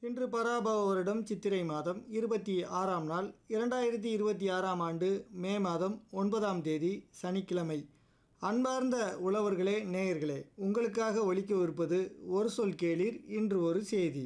இன்று பராபவ வருடம் சித்திரை மாதம் இருபத்தி ஆறாம் நாள் இரண்டாயிரத்தி இருபத்தி ஆறாம் ஆண்டு மே மாதம் ஒன்பதாம் தேதி சனிக்கிழமை அன்பார்ந்த உழவர்களே நேயர்களே உங்களுக்காக ஒலிக்கவிருப்பது ஒரு சொல் கேளீர் இன்று ஒரு செய்தி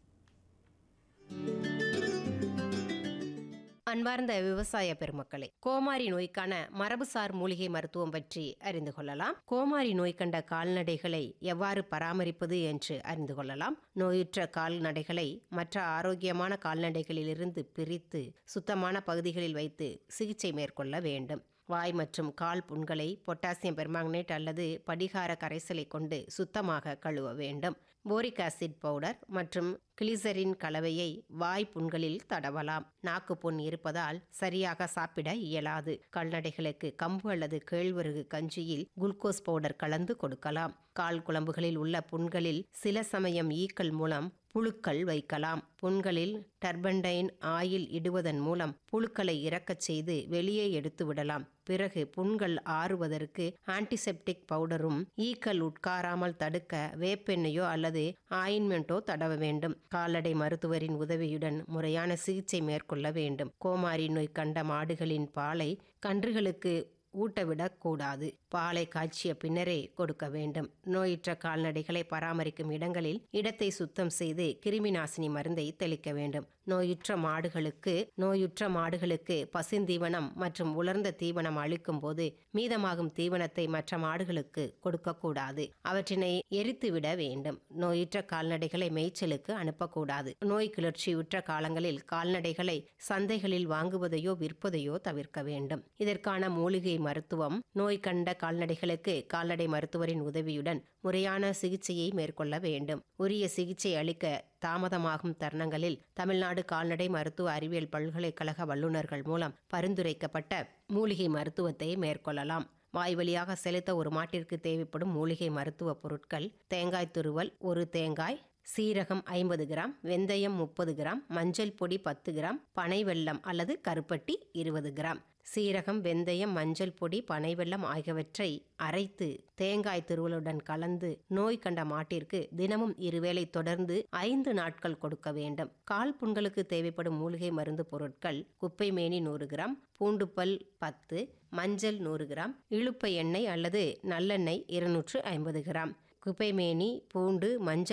அன்பார்ந்த விவசாய பெருமக்களே கோமாரி நோய்க்கான மரபுசார் மூலிகை மருத்துவம் பற்றி அறிந்து கொள்ளலாம் கோமாரி நோய் கண்ட கால்நடைகளை எவ்வாறு பராமரிப்பது என்று அறிந்து கொள்ளலாம் நோயுற்ற கால்நடைகளை மற்ற ஆரோக்கியமான கால்நடைகளிலிருந்து பிரித்து சுத்தமான பகுதிகளில் வைத்து சிகிச்சை மேற்கொள்ள வேண்டும் வாய் மற்றும் கால் புண்களை பொட்டாசியம் பெர்மாங்கனேட் அல்லது படிகார கரைசலை கொண்டு சுத்தமாக கழுவ வேண்டும் போரிக் ஆசிட் பவுடர் மற்றும் கிளிசரின் கலவையை வாய் புண்களில் தடவலாம் நாக்கு புண் இருப்பதால் சரியாக சாப்பிட இயலாது கால்நடைகளுக்கு கம்பு அல்லது கேழ்வரகு கஞ்சியில் குளுக்கோஸ் பவுடர் கலந்து கொடுக்கலாம் கால் குழம்புகளில் உள்ள புண்களில் சில சமயம் ஈக்கள் மூலம் புழுக்கள் வைக்கலாம் புண்களில் டர்பண்டைன் ஆயில் இடுவதன் மூலம் புழுக்களை இறக்கச் செய்து வெளியே எடுத்து விடலாம் பிறகு புண்கள் ஆறுவதற்கு ஆன்டிசெப்டிக் பவுடரும் ஈக்கள் உட்காராமல் தடுக்க வேப்பெண்ணையோ அல்லது ஆயின்மெண்ட்டோ தடவ வேண்டும் கால்நடை மருத்துவரின் உதவியுடன் முறையான சிகிச்சை மேற்கொள்ள வேண்டும் கோமாரி நோய் கண்ட மாடுகளின் பாலை கன்றுகளுக்கு ஊட்டவிடக்கூடாது பாலை காய்ச்சிய பின்னரே கொடுக்க வேண்டும் நோயுற்ற கால்நடைகளை பராமரிக்கும் இடங்களில் இடத்தை சுத்தம் செய்து கிருமி நாசினி மருந்தை தெளிக்க வேண்டும் நோயுற்ற மாடுகளுக்கு நோயுற்ற மாடுகளுக்கு பசுந்தீவனம் மற்றும் உலர்ந்த தீவனம் அளிக்கும் போது மீதமாகும் தீவனத்தை மற்ற மாடுகளுக்கு கொடுக்கக்கூடாது அவற்றினை எரித்துவிட வேண்டும் நோயுற்ற கால்நடைகளை மேய்ச்சலுக்கு அனுப்பக்கூடாது நோய் கிளர்ச்சியுற்ற காலங்களில் கால்நடைகளை சந்தைகளில் வாங்குவதையோ விற்பதையோ தவிர்க்க வேண்டும் இதற்கான மூலிகை மருத்துவம் நோய் கண்ட கால்நடைகளுக்கு கால்நடை மருத்துவரின் உதவியுடன் முறையான சிகிச்சையை மேற்கொள்ள வேண்டும் உரிய சிகிச்சை அளிக்க தாமதமாகும் தருணங்களில் தமிழ்நாடு கால்நடை மருத்துவ அறிவியல் பல்கலைக்கழக வல்லுநர்கள் மூலம் பரிந்துரைக்கப்பட்ட மூலிகை மருத்துவத்தை மேற்கொள்ளலாம் வாய் வழியாக செலுத்த ஒரு மாட்டிற்கு தேவைப்படும் மூலிகை மருத்துவ பொருட்கள் தேங்காய் துருவல் ஒரு தேங்காய் சீரகம் ஐம்பது கிராம் வெந்தயம் முப்பது கிராம் மஞ்சள் பொடி பத்து கிராம் பனை வெல்லம் அல்லது கருப்பட்டி இருபது கிராம் சீரகம் வெந்தயம் மஞ்சள் பொடி பனை வெல்லம் ஆகியவற்றை அரைத்து தேங்காய் திருவலுடன் கலந்து நோய் கண்ட மாட்டிற்கு தினமும் இருவேளை தொடர்ந்து ஐந்து நாட்கள் கொடுக்க வேண்டும் கால் புண்களுக்கு தேவைப்படும் மூலிகை மருந்து பொருட்கள் குப்பை மேனி நூறு கிராம் பூண்டுப்பல் பத்து மஞ்சள் நூறு கிராம் இழுப்பை எண்ணெய் அல்லது நல்லெண்ணெய் இருநூற்று ஐம்பது கிராம் குப்பைமேனி பூண்டு மஞ்சள்